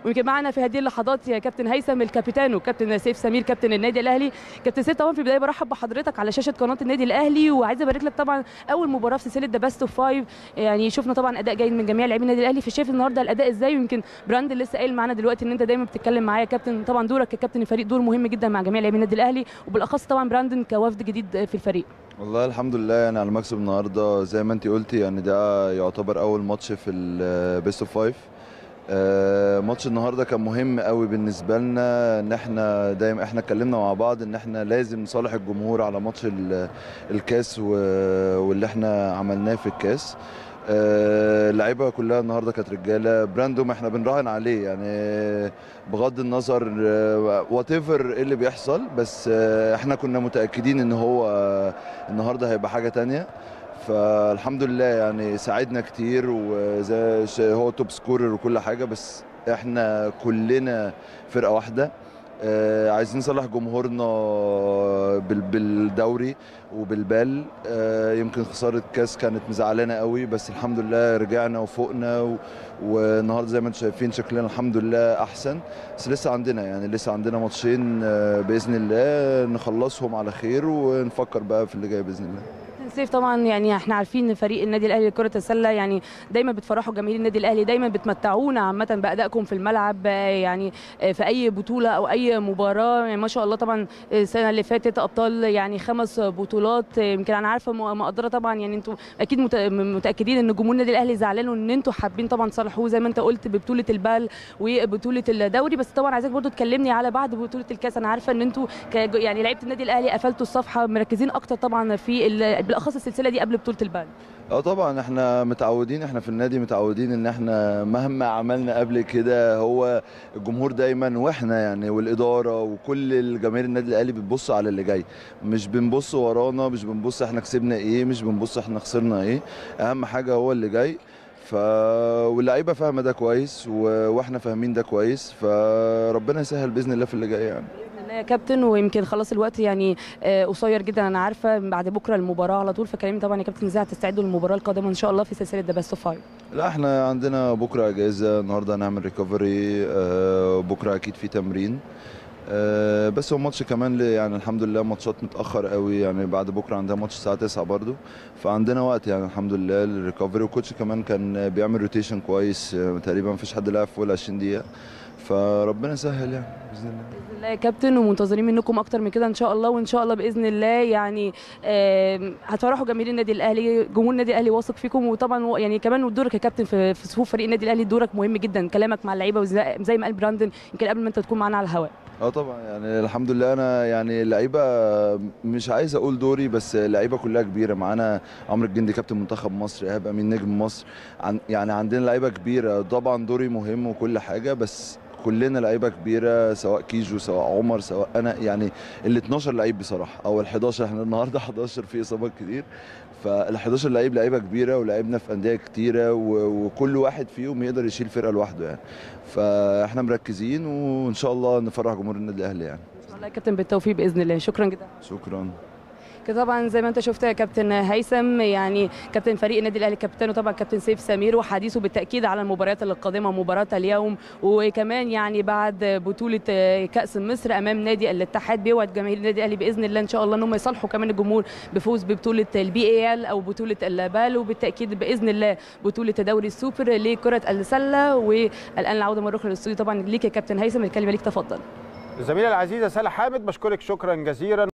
ويمكن معنا في هذه اللحظات يا كابتن هيثم الكابيتانو كابتن سيف سمير كابتن النادي الاهلي كابتن سيف طبعا في البدايه برحب بحضرتك على شاشه قناه النادي الاهلي وعايزه ابارك لك طبعا اول مباراه في سلسله ذا بيست اوف فايف يعني شفنا طبعا اداء جيد من جميع لاعبين النادي الاهلي فشايف النهارده الاداء ازاي ويمكن براند لسه قايل معانا دلوقتي ان انت دايما بتتكلم معايا يا كابتن طبعا دورك ككابتن الفريق دور مهم جدا مع جميع لاعبين النادي الاهلي وبالاخص طبعا براندن كوفد جديد في الفريق والله الحمد لله يعني على المكسب النهارده زي ما انت قلتي يعني ده يعتبر اول ماتش في البيست اوف فايف ماتش النهارده كان مهم قوي بالنسبه لنا ان احنا دايما احنا اتكلمنا مع بعض ان احنا لازم نصالح الجمهور على ماتش ال- الكاس و- واللي احنا عملناه في الكاس آه، اللعيبه كلها النهارده كانت رجاله براندوم احنا بنراهن عليه يعني بغض النظر وات ايفر ايه اللي بيحصل بس آه، احنا كنا متاكدين ان هو آه، النهارده هيبقى حاجه تانية فالحمد لله يعني ساعدنا كتير وزي ش- هو توب سكورر وكل حاجه بس احنا كلنا فرقه واحده آه، عايزين نصلح جمهورنا بال- بالدوري وبالبال آه، يمكن خساره كاس كانت مزعلانا قوي بس الحمد لله رجعنا وفوقنا و- والنهارده زي ما انتم شايفين شكلنا الحمد لله احسن بس لسه عندنا يعني لسه عندنا ماتشين آه، باذن الله نخلصهم على خير ونفكر بقى في اللي جاي باذن الله كابتن سيف طبعا يعني احنا عارفين ان فريق النادي الاهلي لكره السله يعني دايما بتفرحوا جماهير النادي الاهلي دايما بتمتعونا عامه بادائكم في الملعب آه، يعني آه، في اي بطوله او اي مباراه يعني ما شاء الله طبعا السنه اللي فاتت ابطال يعني خمس بطولات آه، يمكن انا عارفه م- مقدره طبعا يعني انتوا اكيد مت- متاكدين ان جمهور النادي الاهلي زعلانوا ان انتوا حابين طبعا تصالحوه زي ما انت قلت ببطوله البال وبطوله الدوري بس طبعا عايزاك برضو تكلمني على بعد بطوله الكاس انا عارفه ان انتوا ك- يعني لعيبه النادي الاهلي قفلتوا الصفحه مركزين اكتر طبعا في ال- بالاخص السلسله دي قبل بطوله البال اه طبعا احنا متعودين احنا في النادي متعودين ان احنا مهما عملنا قبل كده هو الجمهور دايما واحنا يعني والاداره وكل الجماهير النادي الاهلي بتبص على اللي جاي مش بنبص ورانا مش بنبص احنا كسبنا ايه مش بنبص احنا خسرنا ايه اهم حاجه هو اللي جاي ف واللعيبه فاهمه ده كويس و... واحنا فاهمين ده كويس فربنا يسهل باذن الله في اللي جاي يعني باذن الله يا كابتن ويمكن خلاص الوقت يعني آه، قصير جدا انا عارفه بعد بكره المباراه على طول فكلمني طبعا يا كابتن ازاي هتستعدوا للمباراه القادمه ان شاء الله في سلسله ذا بيست اوف فايف لا احنا عندنا بكره اجازه النهارده هنعمل ريكفري بكره اكيد في تمرين آه، بس هو ماتش كمان ل- يعني الحمد لله ماتشات متاخر قوي يعني بعد بكره عندنا ماتش الساعه 9 برضو فعندنا وقت يعني الحمد لله للريكفري والكوتش كمان كان بيعمل روتيشن كويس آه، تقريبا مفيش حد لعب فوق ال 20 دقيقه فربنا يسهل يعني باذن الله باذن الله يا كابتن ومنتظرين منكم اكتر من كده ان شاء الله وان شاء الله باذن الله يعني آم، هتفرحوا جماهير النادي الاهلي جمهور النادي الاهلي واثق فيكم وطبعا و- يعني كمان دورك يا كابتن في في صفوف فريق النادي الاهلي دورك مهم جدا كلامك مع اللعيبه وزي زي ما قال براندن يمكن قبل ما انت تكون معانا على الهواء اه طبعا يعني الحمد لله انا يعني اللعيبه مش عايز اقول دوري بس اللعيبه كلها كبيره معانا عمرو الجندي كابتن منتخب مصر ايهاب امين نجم مصر عن يعني عندنا لعيبه كبيره طبعا دوري مهم وكل حاجه بس كلنا لعيبه كبيره سواء كيجو سواء عمر سواء انا يعني ال 12 لعيب بصراحه او ال 11 احنا النهارده 11 في اصابات كتير فال 11 لعيب لعيبه كبيره ولعبنا في انديه كتيره و- وكل واحد فيهم يقدر يشيل فرقه لوحده يعني فاحنا مركزين وان شاء الله نفرح جمهور النادي الاهلي يعني ان شاء الله يا كابتن بالتوفيق باذن الله شكرا جدا شكرا كده طبعا زي ما انت شفت يا كابتن هيثم يعني كابتن فريق النادي الاهلي كابتنه طبعا كابتن سيف سمير وحديثه بالتاكيد على المباريات القادمه مباراه اليوم وكمان يعني بعد بطوله كاس مصر امام نادي الاتحاد بيوعد جماهير النادي الاهلي باذن الله ان شاء الله ان هم يصالحوا كمان الجمهور بفوز ببطوله البي اي ال او بطوله البال وبالتاكيد باذن الله بطوله دوري السوبر لكره السله والان العوده مره اخرى للاستوديو طبعا ليك يا كابتن هيثم الكلمه ليك تفضل الزميله العزيزه سلا حامد بشكرك شكرا جزيلا